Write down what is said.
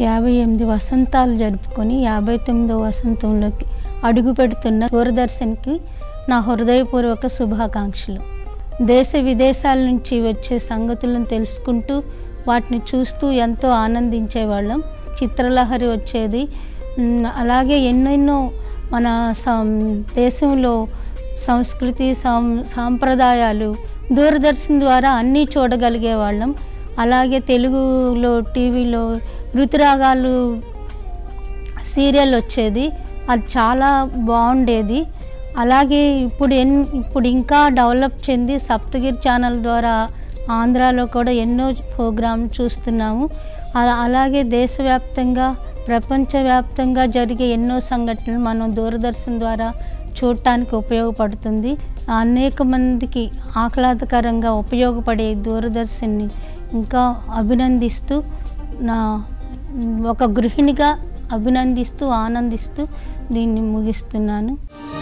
యాభై ఎనిమిది వసంతాలు జరుపుకొని యాభై తొమ్మిదో వసంతంలోకి అడుగు పెడుతున్న దూరదర్శన్కి నా హృదయపూర్వక శుభాకాంక్షలు దేశ విదేశాల నుంచి వచ్చే సంగతులను తెలుసుకుంటూ వాటిని చూస్తూ ఎంతో ఆనందించేవాళ్ళం చిత్రలహరి వచ్చేది ఉమ్, అలాగే ఎన్నెన్నో మన సం- దేశంలో సంస్కృతి సాం సాంప్రదాయాలు దూరదర్శన్ ద్వారా అన్నీ చూడగలిగే వాళ్ళం అలాగే తెలుగులో టీవీలో ఋతురాగాలు సీరియల్ వచ్చేది అది చాలా బాగుండేది అలాగే ఇప్పుడు ఎన్ ఇప్పుడు ఇంకా డెవలప్ చెంది సప్తగిరి ఛానల్ ద్వారా ఆంధ్రాలో కూడా ఎన్నో ప్రోగ్రాంలు చూస్తున్నాము అలా అలాగే దేశవ్యాప్తంగా ప్రపంచవ్యాప్తంగా జరిగే ఎన్నో సంఘటనలు మనం దూరదర్శన్ ద్వారా చూడటానికి ఉపయోగపడుతుంది అనేక మందికి ఆహ్లాదకరంగా ఉపయోగపడే దూరదర్శన్ని ఇంకా అభినందిస్తూ నా ఒక గృహిణిగా అభినందిస్తూ ఆనందిస్తూ దీన్ని ముగిస్తున్నాను